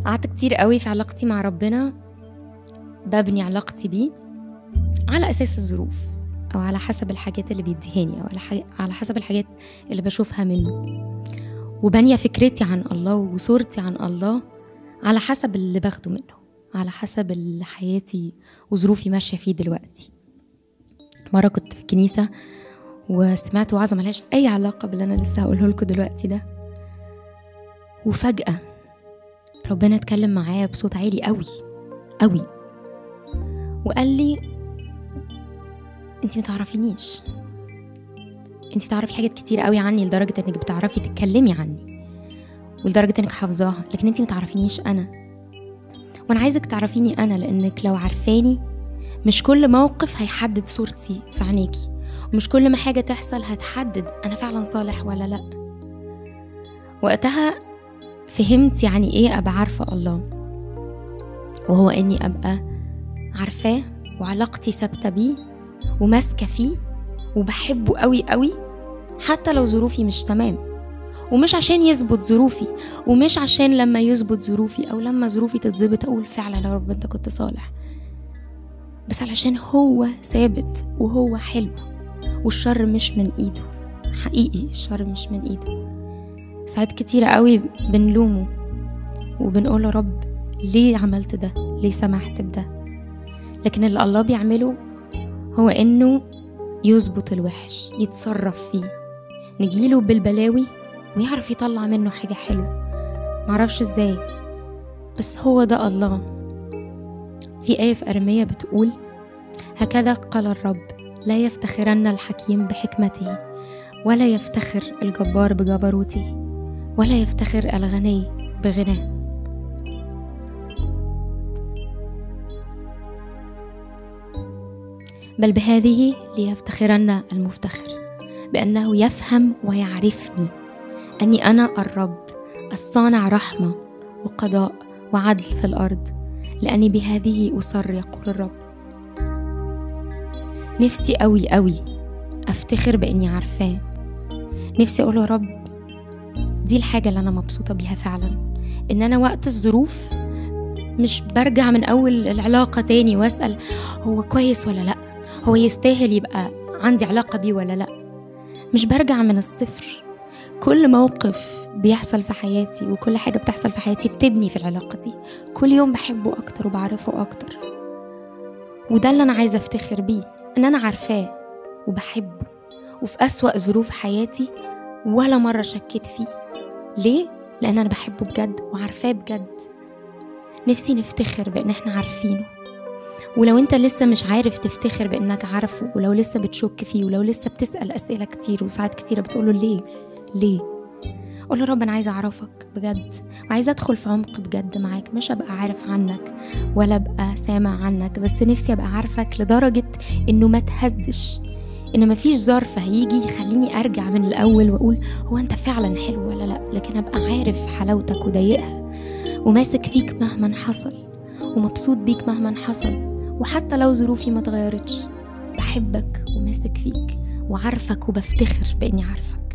قعدت كتير قوي في علاقتي مع ربنا ببني علاقتي بيه على أساس الظروف أو على حسب الحاجات اللي بيديهاني أو على, ح... على حسب الحاجات اللي بشوفها منه وبانية فكرتي عن الله وصورتي عن الله على حسب اللي باخده منه على حسب اللي حياتي وظروفي ماشية فيه دلوقتي مرة كنت في الكنيسة وسمعت وعظة ملهاش أي علاقة باللي أنا لسه هقوله لكم دلوقتي ده وفجأة ربنا اتكلم معايا بصوت عالي قوي قوي وقال لي انت متعرفينيش انت تعرفي حاجات كتير قوي عني لدرجة انك بتعرفي تتكلمي عني ولدرجة انك حافظاها لكن انت متعرفينيش انا وانا عايزك تعرفيني انا لانك لو عارفاني مش كل موقف هيحدد صورتي في عينيكي ومش كل ما حاجة تحصل هتحدد انا فعلا صالح ولا لا وقتها فهمت يعني ايه ابقى عارفة الله وهو اني ابقى عارفاه وعلاقتي ثابتة بيه وماسكة فيه وبحبه قوي قوي حتى لو ظروفي مش تمام ومش عشان يظبط ظروفي ومش عشان لما يظبط ظروفي او لما ظروفي تتظبط اقول فعلا يا رب انت كنت صالح بس علشان هو ثابت وهو حلو والشر مش من ايده حقيقي الشر مش من ايده ساعات كتيرة قوي بنلومه وبنقول يا رب ليه عملت ده ليه سمحت بده لكن اللي الله بيعمله هو انه يظبط الوحش يتصرف فيه نجيله بالبلاوي ويعرف يطلع منه حاجة حلوة معرفش ازاي بس هو ده الله في آية في أرمية بتقول هكذا قال الرب لا يفتخرن الحكيم بحكمته ولا يفتخر الجبار بجبروته ولا يفتخر الغني بغناه بل بهذه ليفتخرن المفتخر بأنه يفهم ويعرفني أني أنا الرب الصانع رحمة وقضاء وعدل في الأرض لأني بهذه أصر يقول الرب نفسي أوي أوي أفتخر بإني عارفاه نفسي أقول يا رب دي الحاجة اللي أنا مبسوطة بيها فعلا إن أنا وقت الظروف مش برجع من أول العلاقة تاني وأسأل هو كويس ولا لأ هو يستاهل يبقى عندي علاقة بيه ولا لأ مش برجع من الصفر كل موقف بيحصل في حياتي وكل حاجة بتحصل في حياتي بتبني في العلاقة دي كل يوم بحبه أكتر وبعرفه أكتر وده اللي أنا عايزة أفتخر بيه إن أنا عارفاه وبحبه وفي أسوأ ظروف حياتي ولا مرة شكيت فيه ليه؟ لأن أنا بحبه بجد وعارفاه بجد نفسي نفتخر بإن إحنا عارفينه ولو انت لسه مش عارف تفتخر بانك عارفه ولو لسه بتشك فيه ولو لسه بتسال اسئله كتير وساعات كتيره بتقوله ليه ليه قول له رب انا عايزه اعرفك بجد وعايزه ادخل في عمق بجد معاك مش ابقى عارف عنك ولا ابقى سامع عنك بس نفسي ابقى عارفك لدرجه انه ما تهزش ان مفيش ظرف هيجي يخليني ارجع من الاول واقول هو انت فعلا حلو ولا لا لكن ابقى عارف حلاوتك وضيقها وماسك فيك مهما حصل ومبسوط بيك مهما حصل وحتى لو ظروفي ما اتغيرتش بحبك وماسك فيك وعارفك وبفتخر باني عارفك